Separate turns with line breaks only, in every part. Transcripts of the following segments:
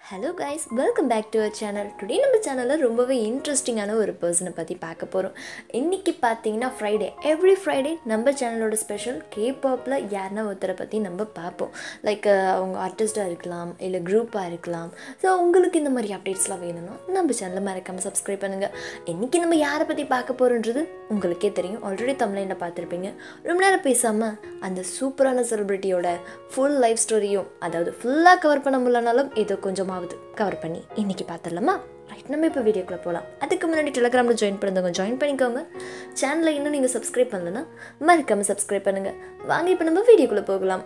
hello guys welcome back to our channel today நம்ம சேனலில் ரொம்பவே இன்ட்ரெஸ்டிங்கான ஒரு பர்சனை பற்றி பார்க்க போகிறோம் இன்றைக்கி பார்த்தீங்கன்னா ஃப்ரைடே எவ்ரி ஃப்ரைடே நம்ம சேனலோட ஸ்பெஷல் கே பாப்பில் யாருன்னா ஒருத்தரை பற்றி நம்ம பார்ப்போம் லைக் அவங்க ஆர்டிஸ்ட்டாக இருக்கலாம் இல்லை குரூப்பாக இருக்கலாம் ஸோ உங்களுக்கு இந்த மாதிரி அப்டேட்ஸ்லாம் வேணும்னா நம்ம சேனலை மறக்காமல் சப்ஸ்கிரைப் பண்ணுங்கள் இன்றைக்கி நம்ம யாரை பற்றி பார்க்க போகிறோன்றது உங்களுக்கே தெரியும் ஆல்ரெடி தமிழில் பார்த்துருப்பீங்க ரொம்ப நேரம் பேசாமல் அந்த சூப்பரான செலிப்ரிட்டியோட ஃபுல் லைஃப் ஸ்டோரியும் அதாவது ஃபுல்லாக கவர் பண்ண முடியலனாலும் ஏதோ கொஞ்சமாவது கவர் பண்ணி இன்றைக்கி பார்த்துடலாமா ரைட் நம்ம இப்போ வீடியோக்குள்ளே போகலாம் அதுக்கு முன்னாடி டெலிகிராமில் ஜாயின் பண்ணுறவங்க ஜாயின் பண்ணிக்கோங்க சேனலை இன்னும் நீங்கள் சப்ஸ்கிரைப் பண்ணலன்னா மறக்காமல் சப்ஸ்கிரைப் பண்ணுங்கள் வாங்க இப்போ நம்ம வீடியோக்குள்ளே போகலாம்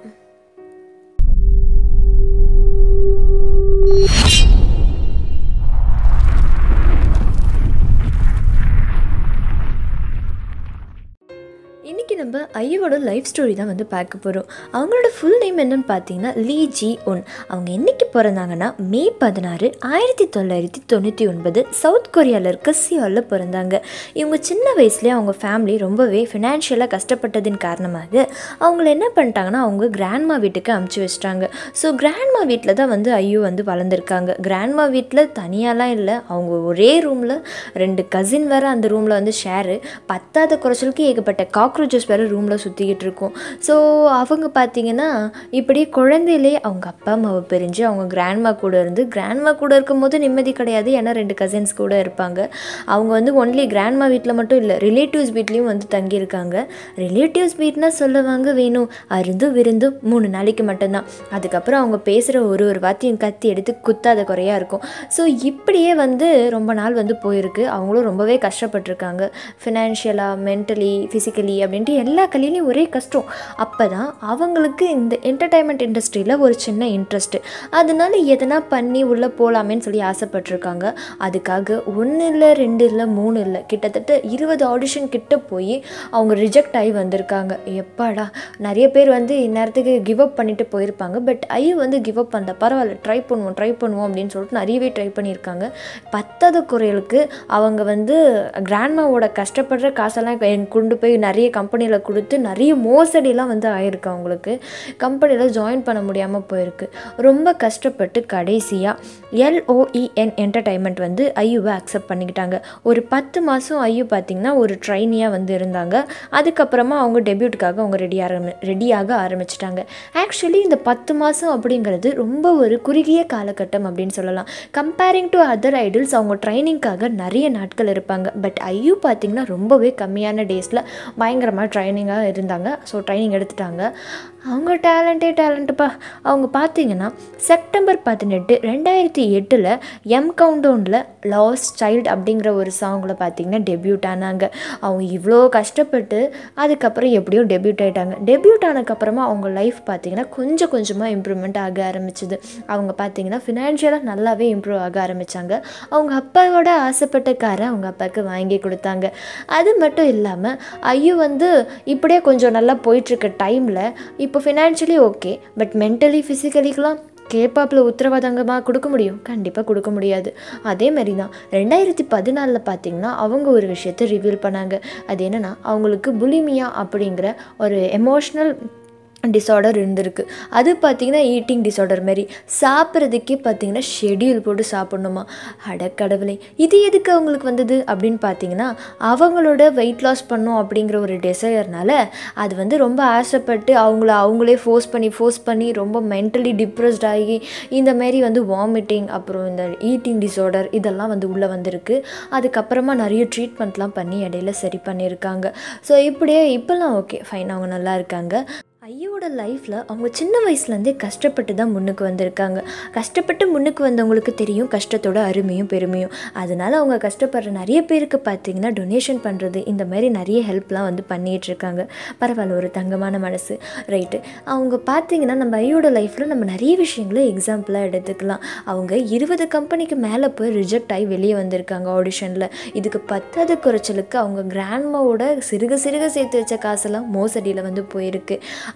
இன்றைக்கி நம்ம ஐயோட லைஃப் ஸ்டோரி தான் வந்து பார்க்க போகிறோம் அவங்களோட ஃபுல் நேம் என்னன்னு பார்த்தீங்கன்னா லீ ஜி ஒன் அவங்க என்னைக்கு பிறந்தாங்கன்னா மே பதினாறு ஆயிரத்தி தொள்ளாயிரத்தி தொண்ணூற்றி ஒன்பது சவுத் கொரியாவில் இருக்க சியோலில் பிறந்தாங்க இவங்க சின்ன வயசுலேயே அவங்க ஃபேமிலி ரொம்பவே ஃபினான்ஷியலாக கஷ்டப்பட்டதின் காரணமாக அவங்கள என்ன பண்ணிட்டாங்கன்னா அவங்க கிராண்ட்மா வீட்டுக்கு அமுச்சு வச்சிட்டாங்க ஸோ கிராண்ட்மா வீட்டில் தான் வந்து ஐயோ வந்து வளர்ந்துருக்காங்க கிராண்ட்மா வீட்டில் தனியாலாம் இல்லை அவங்க ஒரே ரூமில் ரெண்டு கசின் வேறு அந்த ரூமில் வந்து ஷேரு பத்தாத குறைச்சலுக்கு ஏகப்பட்ட காக்ரோச்சஸ் வேறு ரூமில் சுற்றிக்கிட்டு இருக்கும் ஸோ அவங்க பார்த்தீங்கன்னா இப்படியே குழந்தையிலே அவங்க அப்பா அம்மாவை பிரிஞ்சு அவங்க கிராண்ட்மா கூட இருந்து கிராண்ட்மா கூட இருக்கும்போது நிம்மதி கிடையாது ஏன்னா ரெண்டு கசின்ஸ் கூட இருப்பாங்க அவங்க வந்து ஒன்லி கிராண்ட்மா வீட்டில் மட்டும் இல்லை ரிலேட்டிவ்ஸ் வீட்லேயும் வந்து தங்கியிருக்காங்க ரிலேட்டிவ்ஸ் வீட்னா சொல்லுவாங்க வேணும் அருந்தும் விருந்தும் மூணு நாளைக்கு மட்டும்தான் அதுக்கப்புறம் அவங்க பேசுகிற ஒரு ஒரு வார்த்தையும் கத்தி எடுத்து குத்தாத குறையாக இருக்கும் ஸோ இப்படியே வந்து ரொம்ப நாள் வந்து போயிருக்கு அவங்களும் ரொம்பவே கஷ்டப்பட்டிருக்காங்க ஃபினான்ஷியலாக மென்டலி ஃபிசிக்கலி அப்படின்ட்டு எல்லா கல்வியிலையும் ஒரே கஷ்டம் அப்போ தான் அவங்களுக்கு இந்த என்டர்டைன்மெண்ட் இண்டஸ்ட்ரியில் ஒரு சின்ன இன்ட்ரெஸ்ட்டு அதனால எதனா பண்ணி உள்ளே போகலாமேன்னு சொல்லி ஆசைப்பட்டிருக்காங்க அதுக்காக ஒன்று இல்லை ரெண்டு இல்லை மூணு இல்லை கிட்டத்தட்ட இருபது ஆடிஷன் கிட்ட போய் அவங்க ரிஜெக்ட் ஆகி வந்திருக்காங்க எப்பாடா நிறைய பேர் வந்து இந்நேரத்துக்கு கிவ் அப் பண்ணிட்டு போயிருப்பாங்க பட் ஐயோ வந்து கிவ் அப் பண்ணல பரவாயில்ல ட்ரை பண்ணுவோம் ட்ரை பண்ணுவோம் அப்படின்னு சொல்லிட்டு நிறையவே ட்ரை பண்ணியிருக்காங்க பத்தாவது குறைகளுக்கு அவங்க வந்து கிராண்ட்மாவோட கஷ்டப்படுற காசெல்லாம் எங்க கொண்டு போய் நிறைய கம்பெனியில் கொடுத்து நிறைய மோசடிலாம் வந்து ஆயிருக்கு அவங்களுக்கு கம்பெனியில் ஜாயின் பண்ண முடியாமல் போயிருக்கு ரொம்ப கஷ்டப்பட்டு கடைசியாக எல்ஓஇஎன் என்டர்டைன்மெண்ட் வந்து ஐயுவை அக்செப்ட் பண்ணிக்கிட்டாங்க ஒரு பத்து மாதம் ஐயு பார்த்திங்கன்னா ஒரு ட்ரைனியாக வந்து இருந்தாங்க அதுக்கப்புறமா அவங்க டெபியூட்டுக்காக அவங்க ரெடி ஆரம்பி ரெடியாக ஆரம்பிச்சிட்டாங்க ஆக்சுவலி இந்த பத்து மாதம் அப்படிங்கிறது ரொம்ப ஒரு குறுகிய காலகட்டம் அப்படின்னு சொல்லலாம் கம்பேரிங் டு அதர் ஐடல்ஸ் அவங்க ட்ரைனிங்காக நிறைய நாட்கள் இருப்பாங்க பட் ஐயு பார்த்திங்கன்னா ரொம்பவே கம்மியான டேஸில் பயங்கரமாக ட்ரைனிங்காக இருந்தாங்க ஸோ ட்ரைனிங் எடுத்துட்டாங்க அவங்க டேலண்ட்டே டேலண்ட்டுப்பா அவங்க பார்த்தீங்கன்னா செப்டம்பர் பதினெட்டு ரெண்டாயிரத்தி எட்டில் எம் கவுண்டவுனில் லாஸ்ட் சைல்டு அப்படிங்கிற ஒரு சாங்கில் பார்த்தீங்கன்னா டெபியூட் ஆனாங்க அவங்க இவ்வளோ கஷ்டப்பட்டு அதுக்கப்புறம் எப்படியோ டெபியூட் ஆகிட்டாங்க டெபியூட் ஆனதுக்கப்புறமா அவங்க லைஃப் பார்த்தீங்கன்னா கொஞ்சம் கொஞ்சமாக இம்ப்ரூவ்மெண்ட் ஆக ஆரம்பிச்சுது அவங்க பார்த்தீங்கன்னா ஃபினான்ஷியலாக நல்லாவே இம்ப்ரூவ் ஆக ஆரம்பித்தாங்க அவங்க அப்பாவோட ஆசைப்பட்ட காரை அவங்க அப்பாவுக்கு வாங்கி கொடுத்தாங்க அது மட்டும் இல்லாமல் ஐயோ வந்து இப்படியே கொஞ்சம் நல்லா போயிட்டுருக்க டைமில் இப்போ ஃபினான்ஷியலி ஓகே பட் மென்டலி ஃபிசிக்கலிக்கெலாம் கேப்பாப்பில் உத்தரவாதங்கமாக கொடுக்க முடியும் கண்டிப்பாக கொடுக்க முடியாது அதே மாதிரி தான் ரெண்டாயிரத்தி பதினாலில் பார்த்தீங்கன்னா அவங்க ஒரு விஷயத்தை ரிவீல் பண்ணாங்க அது என்னென்னா அவங்களுக்கு புலிமியா அப்படிங்கிற ஒரு எமோஷ்னல் டிஸார்டர் இருந்திருக்கு அது பார்த்திங்கன்னா ஈட்டிங் டிஸார்டர் மாதிரி சாப்பிட்றதுக்கே பார்த்திங்கன்னா ஷெடியூல் போட்டு சாப்பிட்ணுமா அடக்கடவுளே இது எதுக்கு அவங்களுக்கு வந்தது அப்படின்னு பார்த்தீங்கன்னா அவங்களோட வெயிட் லாஸ் பண்ணும் அப்படிங்கிற ஒரு டிசையர்னால அது வந்து ரொம்ப ஆசைப்பட்டு அவங்கள அவங்களே ஃபோர்ஸ் பண்ணி ஃபோர்ஸ் பண்ணி ரொம்ப மென்டலி டிப்ரெஸ்ட் ஆகி இந்த மாதிரி வந்து வாமிட்டிங் அப்புறம் இந்த ஈட்டிங் டிஸார்டர் இதெல்லாம் வந்து உள்ளே வந்திருக்கு அதுக்கப்புறமா நிறைய ட்ரீட்மெண்ட்லாம் பண்ணி இடையில சரி பண்ணியிருக்காங்க ஸோ இப்படியே இப்போல்லாம் ஓகே ஃபைன் அவங்க நல்லா இருக்காங்க ஐயோட லைஃப்பில் அவங்க சின்ன வயசுலேருந்தே கஷ்டப்பட்டு தான் முன்னுக்கு வந்திருக்காங்க கஷ்டப்பட்டு முன்னுக்கு வந்தவங்களுக்கு தெரியும் கஷ்டத்தோட அருமையும் பெருமையும் அதனால் அவங்க கஷ்டப்படுற நிறைய பேருக்கு பார்த்தீங்கன்னா டொனேஷன் பண்ணுறது இந்த மாதிரி நிறைய ஹெல்ப்லாம் வந்து பண்ணிகிட்டு இருக்காங்க பரவாயில்ல ஒரு தங்கமான மனசு ரைட்டு அவங்க பார்த்தீங்கன்னா நம்ம ஐயோட லைஃப்பில் நம்ம நிறைய விஷயங்களை எக்ஸாம்பிளாக எடுத்துக்கலாம் அவங்க இருபது கம்பெனிக்கு மேலே போய் ரிஜெக்ட் ஆகி வெளியே வந்திருக்காங்க ஆடிஷனில் இதுக்கு பத்தாவது குறைச்சலுக்கு அவங்க கிராண்ட்மாவோட சிறுக சிறுக சேர்த்து வச்ச காசெல்லாம் மோசடியில் வந்து போயிருக்கு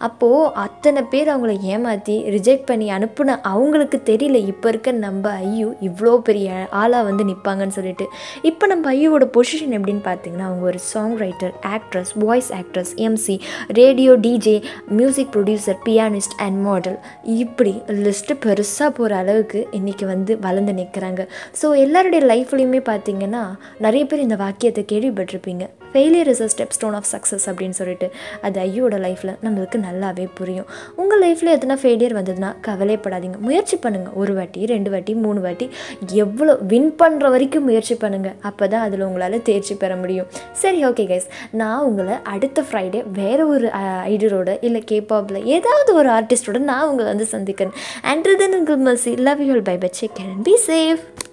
அப்போது அத்தனை பேர் அவங்கள ஏமாற்றி ரிஜெக்ட் பண்ணி அனுப்புன அவங்களுக்கு தெரியல இப்போ இருக்க நம்ம ஐயோ இவ்வளோ பெரிய ஆளாக வந்து நிற்பாங்கன்னு சொல்லிட்டு இப்போ நம்ம ஐயோட பொசிஷன் எப்படின்னு பார்த்தீங்கன்னா அவங்க ஒரு song writer actress voice actress MC radio DJ music producer pianist and model இப்படி லிஸ்ட்டு பெருசாக போகிற அளவுக்கு இன்றைக்கி வந்து வளர்ந்து நிற்கிறாங்க ஸோ எல்லாருடைய லைஃப்லேயுமே பார்த்தீங்கன்னா நிறைய பேர் இந்த வாக்கியத்தை கேள்விப்பட்டிருப்பீங்க failure is a step stone of success அப்படின்னு சொல்லிட்டு அது ஐயோட லைஃப்பில் நம்மளுக்கு நல்லாவே புரியும் உங்கள் லைஃப்பில் எத்தனை ஃபெயிலியர் வந்ததுன்னா கவலைப்படாதீங்க முயற்சி பண்ணுங்கள் ஒரு வாட்டி ரெண்டு வாட்டி மூணு வாட்டி எவ்வளோ வின் பண்ணுற வரைக்கும் முயற்சி பண்ணுங்கள் அப்போ தான் அதில் உங்களால் தேர்ச்சி பெற முடியும் சரி ஓகே கைஸ் நான் உங்களை அடுத்த ஃப்ரைடே வேறு ஒரு ஐடரோட இல்லை கேப்பாப்பில் ஏதாவது ஒரு ஆர்டிஸ்டோட நான் உங்களை வந்து சந்திக்கிறேன் அண்ட் தென் உங்கள் மசி love you bye bye check and be safe